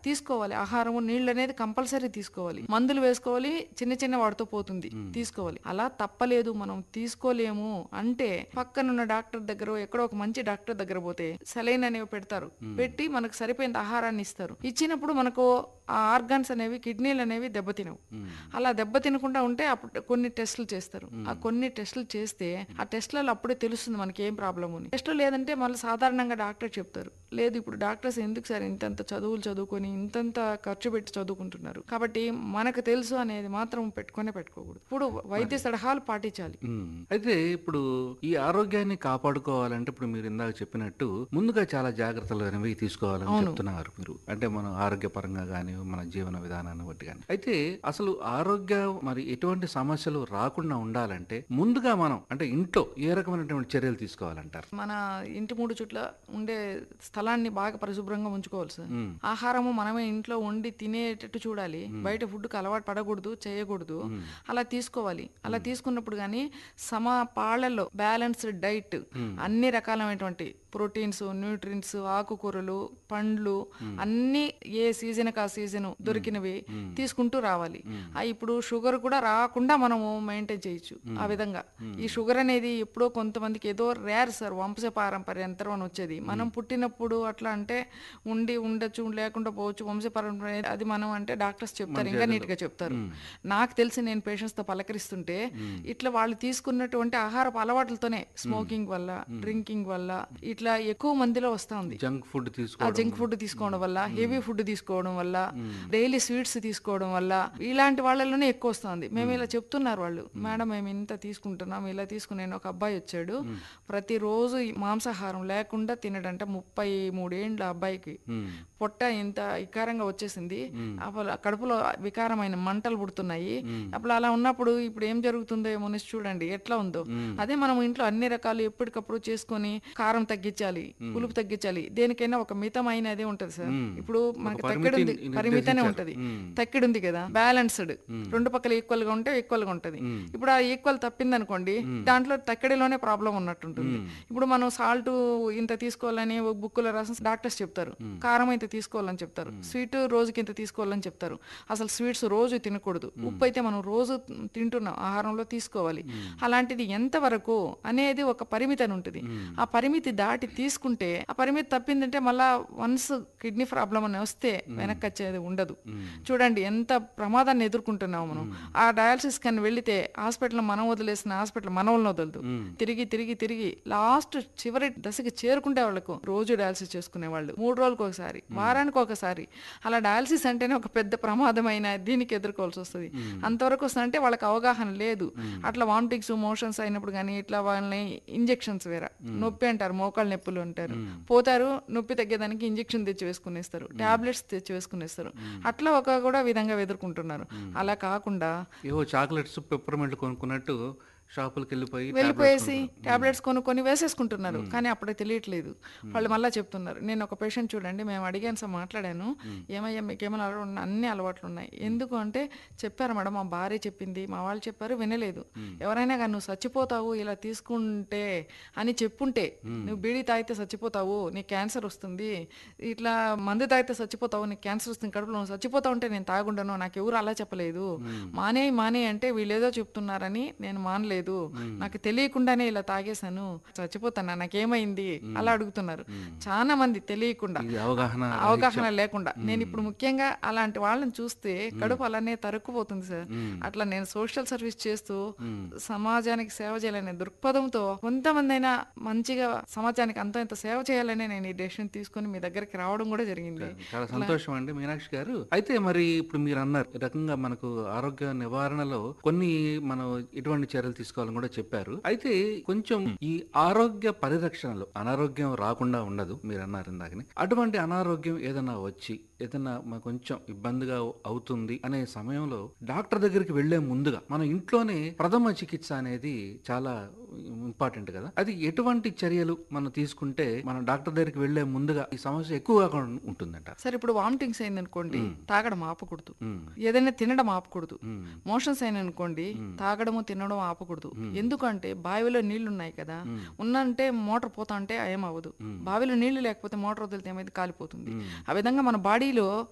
తీసుకోవాలి ఆహారము నీళ్ళు అనేది కంపల్సరీ తీసుకోవాలి మందులు వేసుకోవాలి చిన్న చిన్న వాటితో పోతుంది తీసుకోవాలి అలా తప్పలేదు మనం తీసుకోలేము అంటే పక్కనున్న డాక్టర్ దగ్గర ఎక్కడో ఒక మంచి డాక్టర్ దగ్గర పోతే సెలైన్ అనేవి పెడతారు పెట్టి మనకు సరిపోయిన ఆహారాన్ని ఇస్తారు ఇచ్చినప్పుడు మనకు ఆ ఆర్గాన్స్ అనేవి కిడ్నీలు అనేవి దెబ్బతినవు అలా దెబ్బతినకుండా ఉంటే అప్పుడు కొన్ని టెస్టులు చేస్తారు ఆ కొన్ని టెస్టులు చేస్తే ఆ టెస్టులలో అప్పుడే తెలుస్తుంది మనకి ఏం ప్రాబ్లం అని టెస్టులు లేదంటే మళ్ళీ సాధారణంగా డాక్టర్ చెప్తారు లేదు ఇప్పుడు డాక్టర్స్ ఎందుకు సార్ ఇంతంత చదువులు చదువుకొని ఇంతంత ఖర్చు పెట్టి చదువుకుంటున్నారు కాబట్టి మనకు తెలుసు అనేది మాత్రం పెట్టుకునే పెట్టుకోకూడదు ఇప్పుడు వైద్య సలహాలు పాటించాలి ఉమ్. అయితే ఇప్పుడు ఈ ఆరోగ్యాన్ని కాపాడుకోవాలంటే ఇప్పుడు మీరు ఇందాక చెప్పినట్టు ముందుగా చాలా జాగ్రత్తలు అనేవి తీసుకోవాలని చెప్తున్నారు మీరు అంటే మనం ఆరోగ్యపరంగా కానీ మన జీవన విధానాన్ని బట్టి కానీ అయితే అసలు ఆరోగ్య మరి ఎటువంటి సమస్యలు రాకుండా ఉండాలంటే ముందుగా మనం అంటే ఇంట్లో ఏ రకమైనటువంటి చర్యలు తీసుకోవాలంటారు మన ఇంటి మూడు చుట్ల ఉండే స్థలాన్ని బాగా పరిశుభ్రంగా ఉంచుకోవాలి సార్ ఆహారము మనమే ఇంట్లో వండి తినేటట్టు చూడాలి బయట ఫుడ్కి అలవాటు పడకూడదు చేయకూడదు అలా తీసుకోవాలి అలా తీసుకున్నప్పుడు కానీ సమ పాళ్ళల్లో బ్యాలెన్స్డ్ డైట్ అన్ని రకాలైనటువంటి ప్రోటీన్స్ న్యూట్రిన్స్ ఆకుకూరలు పండ్లు అన్ని ఏ సీజన్ కా సీజన్ దొరికినవి తీసుకుంటూ రావాలి ఆ ఇప్పుడు షుగర్ కూడా రాకుండా మనము మెయింటైన్ చేయొచ్చు ఆ విధంగా ఈ షుగర్ అనేది ఎప్పుడో కొంతమందికి ఏదో రేర్ సార్ వంశ పారంపర్యంతరం అని వచ్చేది మనం పుట్టినప్పుడు అట్లా అంటే ఉండి ఉండొచ్చు లేకుండా పోవచ్చు వంశ పారంపర్యం అది మనం అంటే డాక్టర్స్ చెప్తారు ఇంకా నీట్ గా చెప్తారు నాకు తెలిసి నేను పేషెంట్స్ తో పలకరిస్తుంటే ఇట్లా వాళ్ళు తీసుకున్నటువంటి ఆహారపు అలవాట్లతోనే స్మోకింగ్ వల్ల డ్రింకింగ్ వల్ల ఇట్లా ఎక్కువ మందిలో వస్తా ఉంది జంక్ ఫుడ్ ఆ తీసుకోవడం జంక్ ఫుడ్ తీసుకోవడం వల్ల హెవీ ఫుడ్ తీసుకోవడం వల్ల డైలీ స్వీట్స్ తీసుకోవడం వల్ల ఇలాంటి వాళ్ళలోనే ఎక్కువ వస్తుంది మేము ఇలా చెప్తున్నారు వాళ్ళు మేడం మేము ఇంత తీసుకుంటున్నాం ఇలా తీసుకునే ఒక అబ్బాయి వచ్చాడు ప్రతిరోజు ఈ మాంసాహారం లేకుండా తినడంట ముప్పై మూడేండ్ల అబ్బాయికి ఉమ్. పొట్ట ఇంత వికారంగా వచ్చేసింది అప్పుడు కడుపులో వికారమైన మంటలు పుడుతున్నాయి అప్పుడు అలా ఉన్నప్పుడు ఇప్పుడు ఏం జరుగుతుందో ఏమో అనేసి చూడండి ఎట్లా ఉందో అదే మనం ఇంట్లో అన్ని రకాలు ఎప్పటికప్పుడు చేసుకొని కారం తగ్గించాలి పులుపు తగ్గించాలి దేనికైనా ఒక మితమైనదే ఉంటది సార్ ఇప్పుడు మనకి తక్కిడి ఉంది పరిమితిని పరిమితనే నిర్దేశించారు. ఉంటది మ్మ్. తక్కిడి ఉంది కదా బ్యాలెన్స్డ్ రెండు పక్కల ఈక్వల్ గా ఉంటే ఈక్వల్ గా ఉంటది ఇప్పుడు ఆ ఈక్వల్ తప్పింది అనుకోండి దాంట్లో తక్కిడిలోనే ప్రాబ్లం ఉన్నట్టుంటుంది ఇప్పుడు మనం సాల్ట్ ఇంత తీసుకోవాలని బుక్కులో రాసిన డాక్టర్స్ చెప్తారు కారం ఇంత తీసుకోవాలని చెప్తారు స్వీట్ రోజుకి ఇంత తీసుకోవాలని చెప్తారు అసలు స్వీట్స్ రోజు తినకూడదు ఉప్పు అయితే మనం రోజు తింటున్నాం ఆహారంలో తీసుకోవాలి అలాంటిది ఎంత వరకు అనేది ఒక పరిమితి అని ఉంటుంది ఆ పరిమితి దాటి తీసుకుంటే ఆ పరిమితి తప్పిందంటే మళ్ళా వన్స్ కిడ్నీ ప్రాబ్లం అని వస్తే వెనక్కి వచ్చేది ఉండదు చూడండి ఎంత ప్రమాదాన్ని ఎదుర్కొంటున్నాము మనం ఆ డయాలసిస్ కని వెళితే హాస్పిటల్ మనం వదిలేసిన హాస్పిటల్ మనల్ని వదలదు తిరిగి తిరిగి తిరిగి లాస్ట్ చివరి దశకి చేరుకుంటే వాళ్ళకు రోజు డయాలసిస్ చేసుకునే వాళ్ళు మూడు రోజులకు ఒకసారి వారానికి ఒకసారి అలా డయాలసిస్ అంటేనే ఒక పెద్ద ప్రమాదమైన దీనికి ఎదుర్కోవాల్సి వస్తుంది అంతవరకు వస్తుందంటే వాళ్ళకి అవగాహన లేదు అట్లా వామిటింగ్స్ మోషన్స్ అయినప్పుడు కానీ ఇట్లా వాళ్ళని ఇంజెక్షన్స్ వేరే నొప్పి అంటారు మోకాళ్ళ నొప్పులు అంటారు పోతారు నొప్పి తగ్గేదానికి ఇంజెక్షన్ తెచ్చి వేసుకునేస్తారు టాబ్లెట్స్ తెచ్చి వేసుకునేస్తారు అట్లా ఒక కూడా విధంగా ఎదుర్కొంటున్నారు అలా కాకుండా ఏవో చాక్లెట్స్ పెప్పర్మెంట్లు కొనుక్కున్నట్టు షాపులకు వెళ్ళిపోయి వెళ్ళిపోయేసి టాబ్లెట్స్ కొనుక్కొని వేసేసుకుంటున్నారు కానీ అప్పుడే తెలియట్లేదు వాళ్ళు మళ్ళీ చెప్తున్నారు నేను ఒక పేషెంట్ చూడండి మేము అడిగాను సార్ మాట్లాడాను ఏమయ్యా మీకేమైనా అలవాటు ఉన్నాయి అన్ని అలవాట్లు ఉన్నాయి ఎందుకు అంటే చెప్పారు మేడం మా భార్య చెప్పింది మా వాళ్ళు చెప్పారు వినలేదు ఎవరైనా కానీ నువ్వు చచ్చిపోతావు ఇలా తీసుకుంటే అని చెప్పుంటే నువ్వు బీడీ తాగితే చచ్చిపోతావు నీకు క్యాన్సర్ వస్తుంది ఇట్లా మందు తాగితే చచ్చిపోతావు నీకు క్యాన్సర్ వస్తుంది కడుపులో నువ్వు చచ్చిపోతావు అంటే నేను తాగుండను నాకు ఎవరు అలా చెప్పలేదు మానే మానే అంటే వీళ్ళేదో చెప్తున్నారని నేను మానలేదు నాకు తెలియకుండానే ఇలా తాగేశాను చచ్చిపోతాను నాకేమైంది అలా అడుగుతున్నారు చాలా మంది తెలియకుండా ఇది అవగాహన అవగాహన లేకుండా నేను ఇప్పుడు ముఖ్యంగా అలాంటి వాళ్ళని చూస్తే కడుపు అలానే తరుక్కుపోతుంది సార్ అట్లా నేను సోషల్ సర్వీస్ చేస్తూ సమాజానికి సేవ చేయాలనే దృక్పథంతో కొంతమంది అయినా మంచిగా సమాజానికి అంత ఇంత సేవ చేయాలనే నేను ఈ డెసిషన్ తీసుకొని మీ దగ్గరికి రావడం కూడా జరిగింది చాలా సంతోషం అండి మీనాక్షి గారు అయితే మరి ఇప్పుడు మీరు అన్నారు ఈ రకంగా మనకు ఆరోగ్య నివారణలో కొన్ని మనం ఎటువంటి చర్యలు తీసుకోవాలని కూడా చెప్పారు అయితే కొంచెం ఈ ఆరోగ్య పరిరక్షణలో అనారోగ్యం రాకుండా ఉండదు మీరు అన్నారు ఇందాకని అటువంటి అనారోగ్యం ఏదైనా వచ్చి ఏదైనా మాకు కొంచెం ఇబ్బందిగా అవుతుంది అనే సమయంలో డాక్టర్ దగ్గరికి వెళ్లే ముందుగా మనం ఇంట్లోనే ప్రథమ చికిత్స అనేది చాలా ఇంపార్టెంట్ కదా అది ఎటువంటి చర్యలు మనం తీసుకుంటే మనం డాక్టర్ దగ్గరికి వెళ్లే ముందుగా ఈ సమస్య ఎక్కువ కాకుండా ఉంటుందంట సరే ఇప్పుడు వామిటింగ్స్ అయింది అనుకోండి తాగడం ఆపకూడదు మ్మ్. ఏదైనా తినడం ఆపకూడదు మ్మ్. మోషన్స్ అయిన అనుకోండి తాగడము తినడం ఆపకూడదు ఎందుకంటే బావిలో నీళ్లు ఉన్నాయి కదా ఉన్నంటే మోటార్ పోతా అంటే ఏమవ్వదు బావిలో నీళ్లు లేకపోతే మోటార్ వదిలితే ఏమైంది కాలిపోతుంది ఆ విధంగా మన బాడీలో